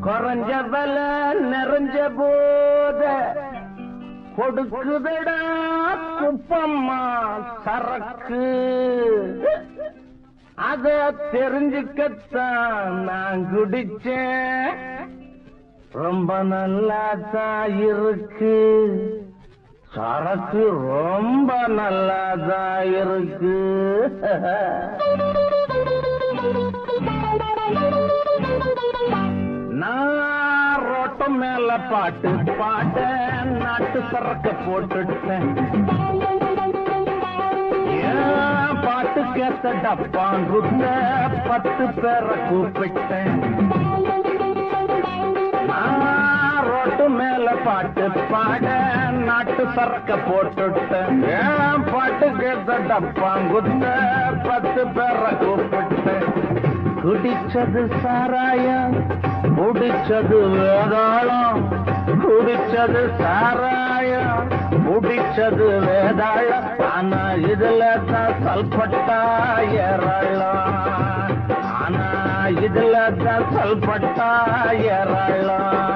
குறைஞ்ச வில நிறைஞ்ச போத கொடுக்குதடா குப்பம்மா சரக்கு அத தெரிஞ்சுக்கத்தான் நான் குடிச்சேன் ரொம்ப நல்லா தான் இருக்கு சரக்கு ரொம்ப நல்லா தான் இருக்கு நான் ரோட்டு மேல பாட்டு பாட்ட நாட்டு சரக்கு போட்டுட்டேன் ஏன் பாட்டு கேத்த டப்பாங்குத்த பத்து பேரை கூப்பிட்டேன் நான் ரோட்டு மேல பாட்டு பாட நாட்டு சரக்க போட்டுட்டேன் ஏன் பாட்டு கேத்த டப்பாங்குத்த பத்து பேரை கூப்பிட்டேன் குடிச்சது சாராயம் குடிச்சது வேதாளம் குடிச்சது சாராயம் குடிச்சது வேதாளம் ஆனா இதுல தான் சல்பட்டா ஏறலாம் ஆனா இதுல தான் சல்பட்டா ஏறலாம்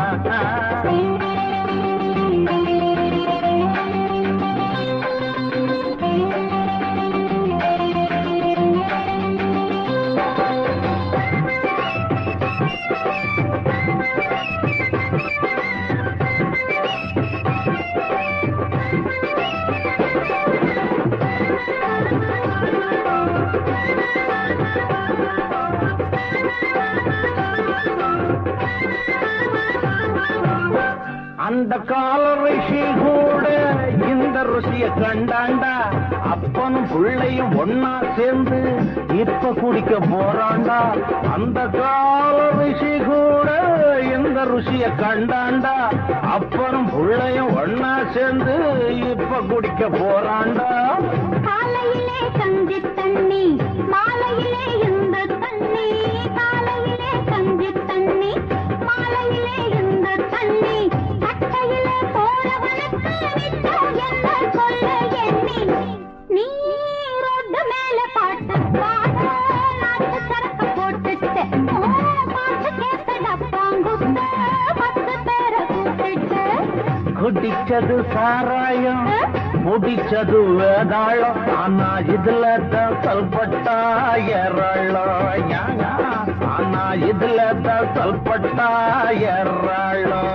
அந்த கால ரிஷி கூட இந்த ருசிய கண்டாண்டா அப்பனும் பிள்ளையும் ஒன்னா சேர்ந்து இப்ப குடிக்க போறாண்டா அந்த கால ரிஷி கூட இந்த ருசிய கண்டாண்டா அப்பனும் பிள்ளையும் ஒன்னா சேர்ந்து இப்ப குடிக்க போறாண்டா காலையிலே கஞ்சி தண்ணி மாலையிலே இந்த தண்ணி காலையிலே கஞ்சி தண்ணி மாலையிலே இந்த தண்ணி கட்டையிலே போறவனுக்கு நித்தம் என்ன சொல்ல எண்ணி நீ ரோட்டு மேல பாட்டு பாட நாட்டு சரக்கு போட்டுட்டு ஓ, பாட்டு கேட்ட டப்பாங்குத்த பத்து பேரை கூப்பிட்டு குடிச்சது சாராயம் முடிச்சது வேதாளம் ஆனா இதுல தான் சல்பட்டா ஏறாளம் யாயா. ஆனா இதுல தான் சல்பட்டா ஏறாளம்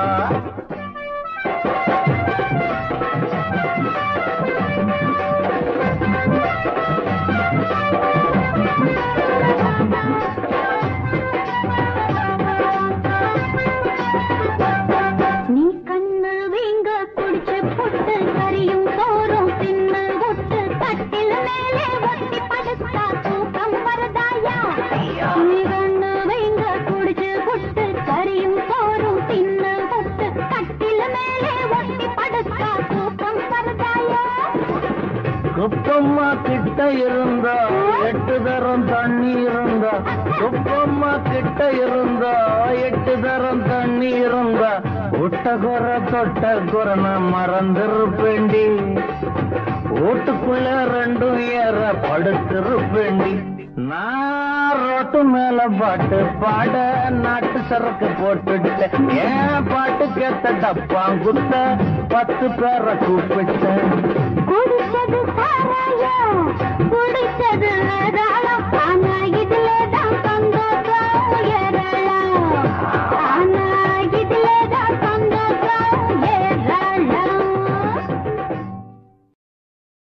நீ கண்ணு வீங்க குடிச்சு புட்டு கரியும் சோறும் தின்னு விட்டு கட்டில் மேலே ஒட்டி படுத்தா தூக்கம் வருதாயா நீ கண்ணு வீங்க குடிச்சு புட்டு கரியும் சோறும் தின்னு விட்டு கட்டில் மேலே ஒட்டி படுத்தா தூக்கம் வருதாயா குப்பம்மா கிட்ட இருந்தா எட்டு தரம் தண்ணி இருந்தா குப்பம்மா கிட்ட இருந்தா எட்டு தரம் தண்ணி இருந்தா விட்ட குறை தொட்ட குறை நான் மறந்திருப்பேண்டி வீட்டுக்குள்ள ரெண்டும் ஏற படுத்திருப்பேண்டி நான் ரோட்டு மேல பாட்டு பாட நாட்டு சரக்கு போட்டுட்டேன் ஏன் பாட்டு கேட்ட டப்பாங்குத்த பத்து பேரை கூப்பிட்டேன் குடிச்சது சாராயம் குடிச்சது வேதாளம்